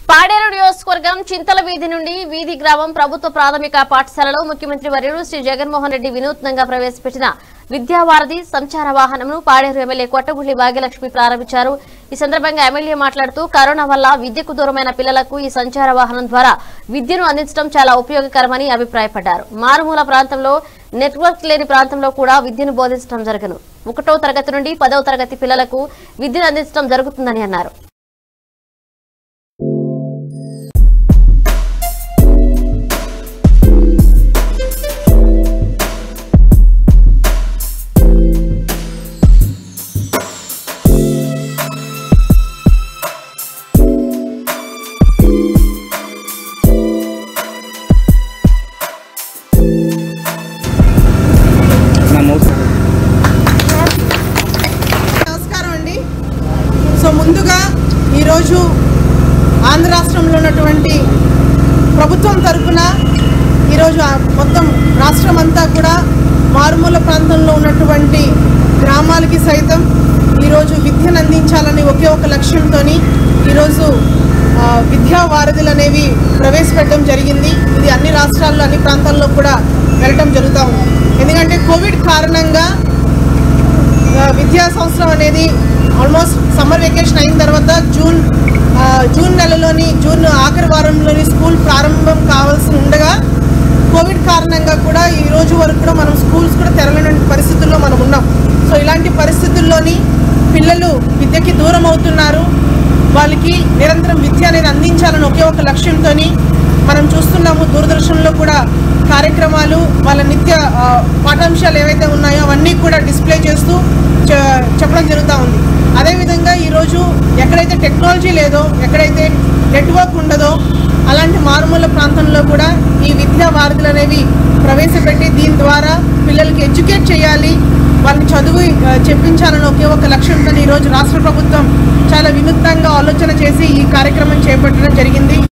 పాడేరు నియోజకవర్గం చింతల వీధి నుండి వీధి గ్రామం ప్రభుత్వ ప్రాథమిక పాఠశాలలో ముఖ్యమంత్రి వర్యులు శ్రీ జగన్మోహన్ రెడ్డి వినూత్నంగా ప్రవేశపెట్టిన విద్యావారధి సంచార వాహనంను పాడేరు ఎమ్మెల్యే కొట్టగుళ్లి భాగ్యలక్ష్మి ప్రారంభించారు ఈ సందర్భంగా ఎమ్మెల్యే మాట్లాడుతూ కరోనా వల్ల విద్యకు దూరమైన పిల్లలకు ఈ సంచార వాహనం ద్వారా విద్యను అందించడం చాలా ఉపయోగకరమని అభిప్రాయపడ్డారు మారుమూల ప్రాంతంలో నెట్వర్క్ లేని ప్రాంతంలో కూడా విద్యను బోధించడం జరగను ఒకటో తరగతి నుండి పదవ తరగతి పిల్లలకు విద్యను అందించడం జరుగుతుందని అన్నారు నమస్కారం అండి సో ముందుగా ఈరోజు ఆంధ్ర రాష్ట్రంలో ఉన్నటువంటి ప్రభుత్వం తరఫున ఈరోజు ఆ మొత్తం రాష్ట్రం అంతా కూడా మారుమూల ప్రాంతంలో ఉన్నటువంటి గ్రామాలకి సైతం ఈరోజు విద్యను అందించాలని ఒకే ఒక లక్ష్యంతో ఈరోజు ఆ, విద్యా వారధులు అనేవి ప్రవేశపెట్టడం జరిగింది ఇది అన్ని రాష్ట్రాల్లో అన్ని ప్రాంతాల్లో కూడా వెళ్ళటం జరుగుతూ ఉంది ఎందుకంటే కోవిడ్ కారణంగా ఆ, విద్యా సంవత్సరం అనేది ఆల్మోస్ట్ సమ్మర్ వెకేషన్ అయిన తర్వాత జూన్ ఆ, జూన్ నెలలోని జూన్ ఆఖరి వారంలోని స్కూల్ ప్రారంభం కావాల్సి ఉండగా కోవిడ్ కారణంగా కూడా ఈ రోజు వరకు కూడా మనం స్కూల్స్ కూడా తెరలేని పరిస్థితుల్లో మనం ఉన్నాం సో ఇలాంటి పరిస్థితుల్లోని పిల్లలు విద్యకి దూరం అవుతున్నారు వాళ్ళకి నిరంతరం విద్య అనేది అందించాలని ఒకే ఒక లక్ష్యంతో మనం చూస్తున్నాము దూరదర్శన్లో కూడా కార్యక్రమాలు వాళ్ళ నిత్య ఆ, పాఠాంశాలు ఏవైతే ఉన్నాయో అవన్నీ కూడా డిస్ప్లే చేస్తూ చె- చెప్పడం జరుగుతూ ఉంది అదేవిధంగా ఈరోజు ఎక్కడైతే టెక్నాలజీ లేదో ఎక్కడైతే నెట్వర్క్ ఉండదో అలాంటి మారుమూల ప్రాంతంలో కూడా ఈ విద్యా వారధులు అనేవి ప్రవేశపెట్టి దీని ద్వారా పిల్లలకి ఎడ్యుకేట్ చేయాలి వాళ్ళని చదువు ఆ, చెప్పించాలని ఒకే ఒక లక్ష్యంతో ఈరోజు రాష్ట్ర ప్రభుత్వం చాలా వినూత్నంగా ఆలోచన చేసి ఈ కార్యక్రమం చేపట్టడం జరిగింది